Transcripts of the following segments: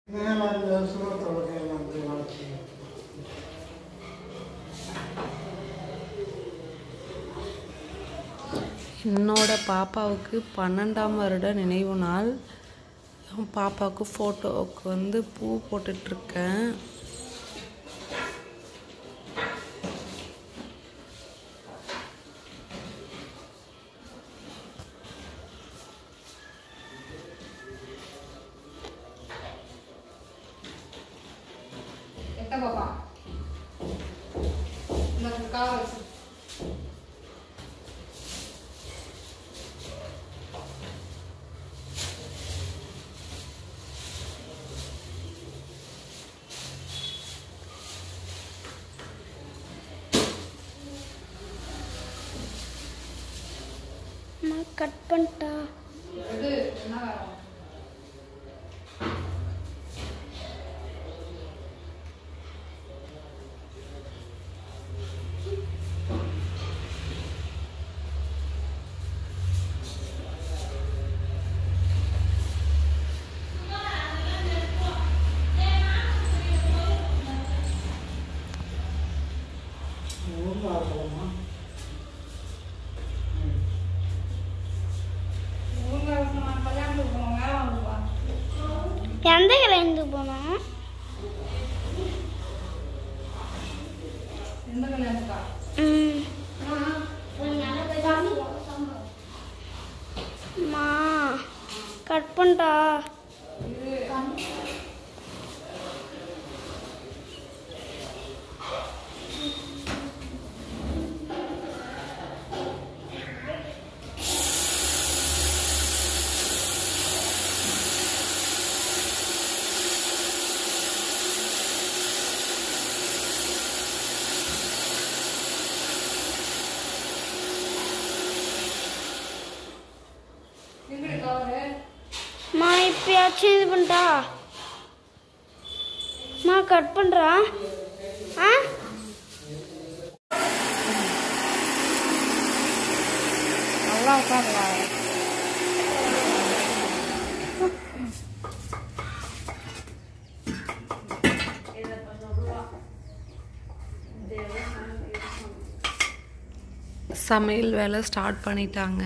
மேலே அந்த சுரத்தோட வந்து வளர்ச்சி என்னோட பாப்பாவுக்கு பன்னெண்டாம் வருட நினைவு நாள் என் பாப்பாவுக்கு ஃபோட்டோவுக்கு வந்து பூ போட்டுட்ருக்கேன் எத்த பாப்பா இந்த கார் வச்சு நான் கட் பண்ணிட்டா இது என்ன வேணும் ஊரில் இருக்கலாமா ஊர்ல இருக்கணும் கல்யாணத்துக்கு போகணும் வேலை வந்துப்பா எந்த கலைந்து போனோம் எந்த கல்யாணத்துக்கா ம் மா கட் பண்ணிட்டா எங்கடி கவரு மா இப்பயாச்சும் இது பண்ணிட்டா மா கட் பண்ணுறா ஆ நல்லா உட்காரலாம் சமையல் வேலை ஸ்டார்ட் பண்ணிட்டாங்க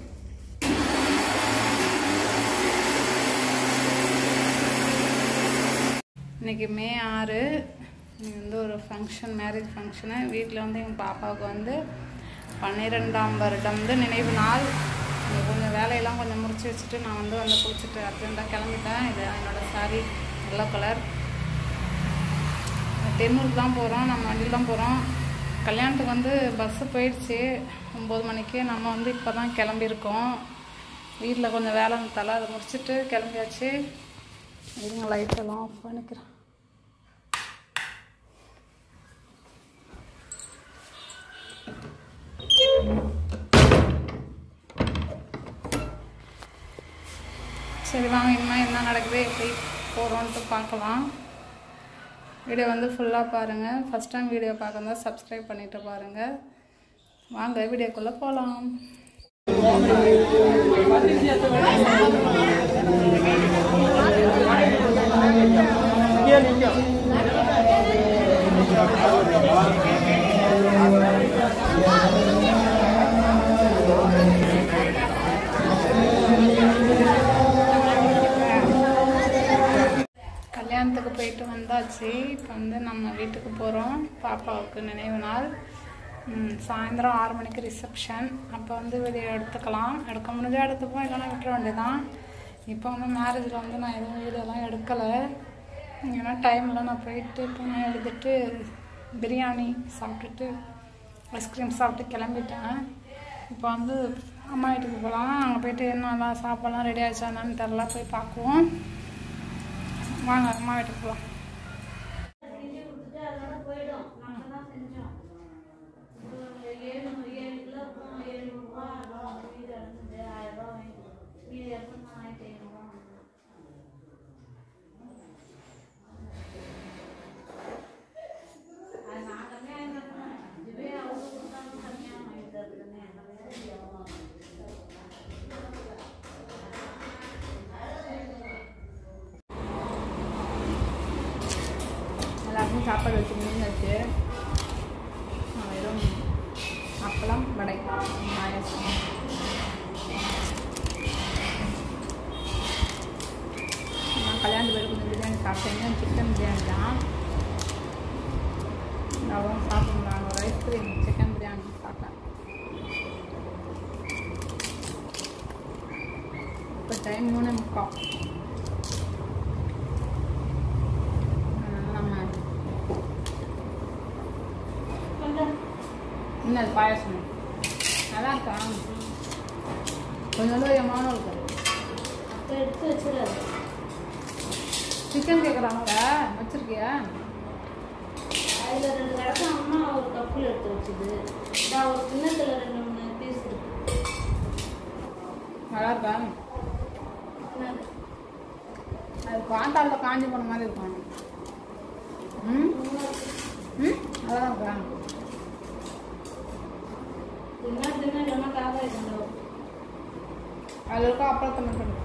இன்னைக்கு மே ஆறு இன்னைக்கு வந்து ஒரு ஃபங்க்ஷன் மேரேஜ் ஃபங்க்ஷனு வீட்டில் வந்து எங்கள் பாப்பாவுக்கு வந்து பன்னிரெண்டாம் வருடம் வந்து நினைவு நாள் இங்க கொஞ்சம் வேலையெல்லாம் கொஞ்சம் முடிச்சு வச்சுட்டு நான் வந்து வந்து குளிச்சுட்டு அர்ஜென்ட்டாக கிளம்பிட்டேன் இது என்னோட சாரி எல்லோ கலர் தென்னூருக்கு தான் போகிறோம் நம்ம வண்டியில் தான் போகிறோம் கல்யாணத்துக்கு வந்து பஸ்ஸு போயிடுச்சு ஒம்பது மணிக்கு நம்ம வந்து இப்போ தான் கிளம்பியிருக்கோம் வீட்டில் கொஞ்சம் வேலை இருந்ததால அதை முடிச்சுட்டு கிளம்பியாச்சு இருங்க லைட் எல்லாம் ஆஃப் பண்ணிக்கிறேன் சரி வாங்க இனிமேல் என்ன நடக்குது எப்படி போகிறோன்ட்டு பார்க்கலாம் வீடியோ வந்து ஃபுல்லாக பாருங்கள் ஃபஸ்ட் டைம் வீடியோ பார்க்கறதா சப்ஸ்கிரைப் பண்ணிவிட்டு பாருங்கள் வாங்க வீடியோக்குள்ளே போகலாம் கல்யாணத்துக்கு போயிட்டு வந்தாச்சு இப்போ வந்து நம்ம வீட்டுக்கு போகிறோம் பாப்பாவுக்கு நினைவு நாள் ம், சாயந்தரம் ஆறு மணிக்கு ரிசப்ஷன் அப்போ வந்து வீடியோ எடுத்துக்கலாம் எடுக்க முடிஞ்சால் எடுத்துப்போம் இல்லைன்னா விட்டுற வேண்டியதான் இப்போ வந்து மேரேஜில் வந்து நான் எதுவும் வீடியோலாம் எடுக்கலை ஏன்னா டைமில் நான் போயிட்டு துணி எடுத்துட்டு பிரியாணி சாப்பிட்டுட்டு ஐஸ்கிரீம் சாப்பிட்டு கிளம்பிட்டேன் இப்போ வந்து அம்மா வீட்டுக்கு போகலாம் அங்கே போயிட்டு என்னலாம் சாப்பாடுலாம் ரெடி ஆயிடுச்சா என்னன்னு தெரில போய் பார்க்குவோம் வாங்க அம்மா வீட்டுக்கு போகலாம் எல்லாருக்கும் சாப்பாடு வச்சு முடிஞ்சாச்சு நான் வெறும் அப்பளம் வடை பாயசம் நான் கல்யாணத்து பேருக்கு கொஞ்சம் பிரியாணி சாப்பிட்டேங்க சிக்கன் பிரியாணி தான் அவ்வளோ சாப்பிடுறாங்க ஒரு ஐஸ்கிரீம் சிக்கன் பிரியாணி சாப்பிட்டேன் இப்போ டைம் மூணு முக்கால் அதனால நம்ம இன்னும் அது பாயாசம் நல்லா இருக்கா கொஞ்சம் எம்மான இருக்கும் அப்போ எடுத்து வச்சிடாது சிக்கன் கேட்குறாங்க வச்சிருக்கியா அதில் ரெண்டு கிடக்கு அம்மா ஒரு கப்பில் எடுத்து வச்சுது நான் ஒரு கிண்ணத்தில் ரெண்டு மூணு பீஸ் இருக்கு நல்லா இருக்கா என்னது? அது பாத்தாளில் காஞ்சி போன மாதிரி இருக்கும் ம் ம் நல்லா இருக்கா தின்னா தின்னா இல்லைன்னா காக்கா இருந்தோம் அதில் இருக்க அப்பளத்தை மட்டும் எடு.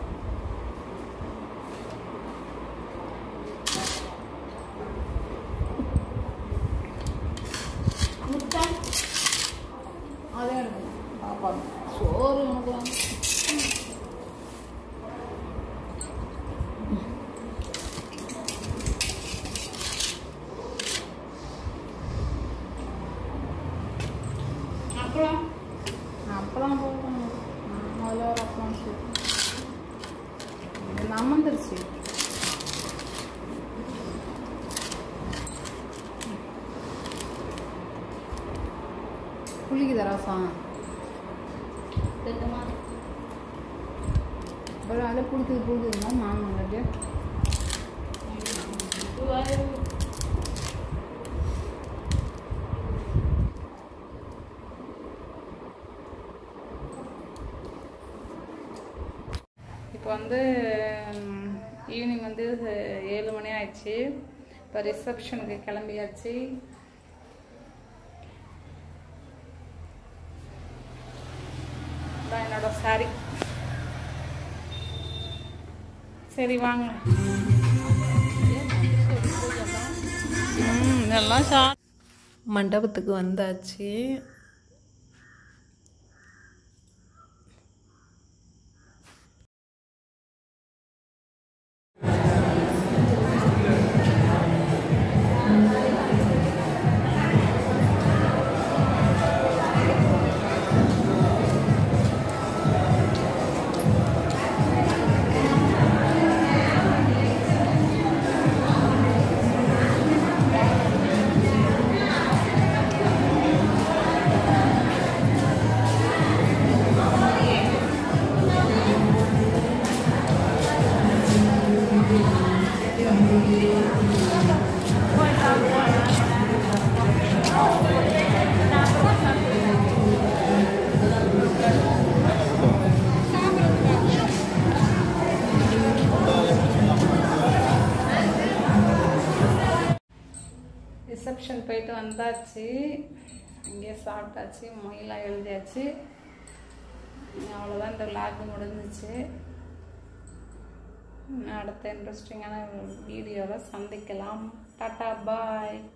முட்டை அதே எடுக்கணும் பாப்பா சோறு உனக்கு வாங்க. அப்புறம் அப்பளம் போடணும் முதல்ல ஒரு அப்பளம் சூப் இது அமர்ந்துருச்சு புளிக்குதா ரசம் தெரியுமா அப்புறம் அதில் புளிக்குது புளிக்குதுமா மாமன் அப்படியே இப்போ வந்து ஈவினிங் வந்து ஏழு மணி ஆயிடுச்சு இப்போ ரிசப்ஷனுக்கு கிளம்பியாச்சு இதான் என்னோட சாரி சரி வாங்க ம் இதெல்லாம் ஷா மண்டபத்துக்கு வந்தாச்சு ரிசப்ஷன் போயிட்டு வந்தாச்சு இங்கே சாப்பிட்டாச்சு மொயிலாம் எழுதியாச்சு அவ்வளோதான் இந்த விளாக் முடிஞ்சிச்சு இன்னும் அடுத்த இன்ட்ரெஸ்டிங்கான வீடியோவில் சந்திக்கலாம் டாட்டா பாய்